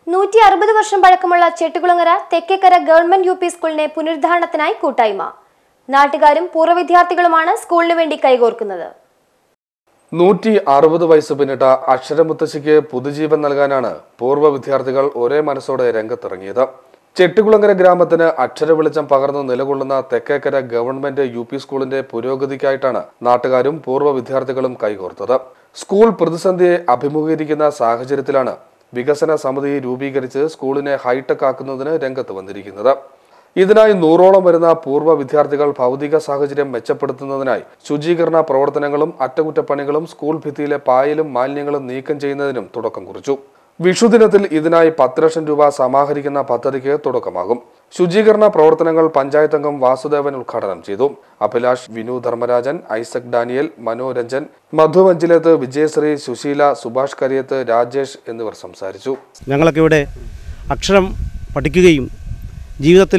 നൂറ്റി അറുപത് വർഷം പഴക്കമുള്ള Chettikulangara Thekkekara government U P സ്കൂളിനെ പുനരുദ്ധാരണത്തിനായി കൂട്ടായ്മ നാട്ടുകാരും പൂർവ്വ വിദ്യാർത്ഥികളുമാണ് സ്കൂളിന് വേണ്ടി കൈകോർക്കുന്നത് നൂറ്റി അറുപത് വയസ്സ് പിന്നിട്ട അക്ഷരമുത്തശ്ശിക്ക് പുതുജീവൻ നൽകാനാണ് പൂർവ്വ വിദ്യാർത്ഥികൾ ഒരേ മനസ്സോടെ രംഗത്തിറങ്ങിയത് ചെട്ടികുളങ്ങര ഗ്രാമത്തിന് അക്ഷര വെളിച്ചം പകർന്നു നിലകൊള്ളുന്ന തെക്കേക്കര ഗവൺമെന്റ് യു പി സ്കൂളിന്റെ പുരോഗതിക്കായിട്ടാണ് നാട്ടുകാരും പൂർവ്വ വിദ്യാർത്ഥികളും കൈകോർത്തത് സ്കൂൾ പ്രതിസന്ധിയെ അഭിമുഖീകരിക്കുന്ന സാഹചര്യത്തിലാണ് വികസന സമിതി രൂപീകരിച്ച് സ്കൂളിനെ ഹൈടെക് ആക്കുന്നതിന് രംഗത്ത് വന്നിരിക്കുന്നത് ഇതിനായി നൂറോളം വരുന്ന പൂർവ്വ വിദ്യാർത്ഥികൾ ഭൗതിക സാഹചര്യം മെച്ചപ്പെടുത്തുന്നതിനായി ശുചീകരണ പ്രവർത്തനങ്ങളും അറ്റകുറ്റപ്പണികളും സ്കൂൾ ഭിത്തിയിലെ പായലും മാലിന്യങ്ങളും നീക്കം ചെയ്യുന്നതിനും തുടക്കം കുറിച്ചു വിഷുദിനത്തിൽ ഇതിനായി പത്ത് ലക്ഷം രൂപ സമാഹരിക്കുന്ന പദ്ധതിക്ക് തുടക്കമാകും ശുചീകരണ പ്രവർത്തനങ്ങൾ പഞ്ചായത്ത് അംഗം വാസുദേവൻ ഉദ്ഘാടനം ചെയ്തു അഭിലാഷ് വിനു ധർമ്മരാജൻ ഐസക് ഡാനിയൽ മനോരഞ്ജൻ മധു മഞ്ചിലത്ത് വിജയശ്രീ സുശീല സുഭാഷ് കരിയത്ത് രാജേഷ് എന്നിവർ സംസാരിച്ചു ഞങ്ങളൊക്കെ ഇവിടെ അക്ഷരം പഠിക്കുകയും ജീവിതത്തിൽ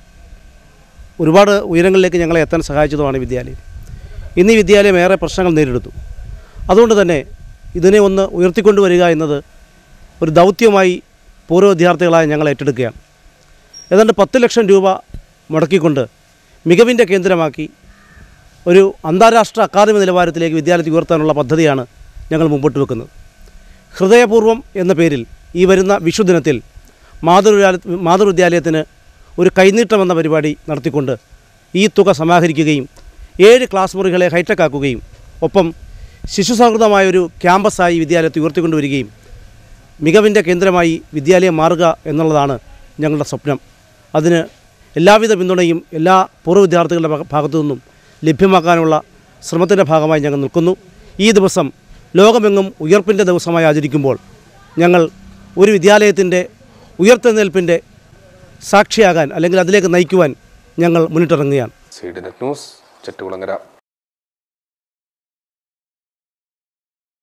ഒരുപാട് ഉയരങ്ങളിലേക്ക് ഞങ്ങളെ എത്താൻ സഹായിച്ചതുമാണ് ഈ വിദ്യാലയം ഇന്ന് ഈ വിദ്യാലയം ഏറെ പ്രശ്നങ്ങൾ നേരിടുന്നു അതുകൊണ്ട് തന്നെ ഇതിനെ ഒന്ന് ഉയർത്തിക്കൊണ്ടുവരിക എന്നത് ഒരു ദൗത്യമായി പൂർവ്വ വിദ്യാർത്ഥികളായ ഞങ്ങൾ ഏറ്റെടുക്കുകയാണ് ഏതാണ്ട് പത്ത് ലക്ഷം രൂപ മുടക്കിക്കൊണ്ട് മികവിൻ്റെ കേന്ദ്രമാക്കി ഒരു അന്താരാഷ്ട്ര അക്കാദമി നിലവാരത്തിലേക്ക് വിദ്യാലയത്തെ ഉയർത്താനുള്ള പദ്ധതിയാണ് ഞങ്ങൾ മുമ്പോട്ട് വെക്കുന്നത് ഹൃദയപൂർവ്വം എന്ന പേരിൽ ഈ വരുന്ന വിഷുദിനത്തിൽ മാതൃവിദ്യാലയ മാതൃവിദ്യാലയത്തിന് ഒരു കൈനീട്ടം എന്ന പരിപാടി നടത്തിക്കൊണ്ട് ഈ തുക സമാഹരിക്കുകയും ഏഴ് ക്ലാസ് മുറികളെ ഹൈടെക് ആക്കുകയും ഒപ്പം ശിശു സൗഹൃദമായ ഒരു ക്യാമ്പസായി വിദ്യാലയത്തെ ഉയർത്തിക്കൊണ്ടുവരികയും മികവിൻ്റെ കേന്ദ്രമായി വിദ്യാലയം മാറുക എന്നുള്ളതാണ് ഞങ്ങളുടെ സ്വപ്നം അതിന് എല്ലാവിധ പിന്തുണയും എല്ലാ പൂർവ്വ വിദ്യാർത്ഥികളുടെ ഭാഗ- ഭാഗത്തു നിന്നും ലഭ്യമാക്കാനുള്ള ശ്രമത്തിൻ്റെ ഭാഗമായി ഞങ്ങൾ നിൽക്കുന്നു ഈ ദിവസം ലോകമെങ്ങും ഉയർപ്പിൻ്റെ ദിവസമായി ആചരിക്കുമ്പോൾ ഞങ്ങൾ ഒരു വിദ്യാലയത്തിൻ്റെ ഉയർത്തെഴുന്നേൽപ്പിൻ്റെ സാക്ഷിയാകാൻ അല്ലെങ്കിൽ അതിലേക്ക് നയിക്കുവാൻ ഞങ്ങൾ മുന്നിട്ടിറങ്ങുകയാണ് C D net news Chettikulangara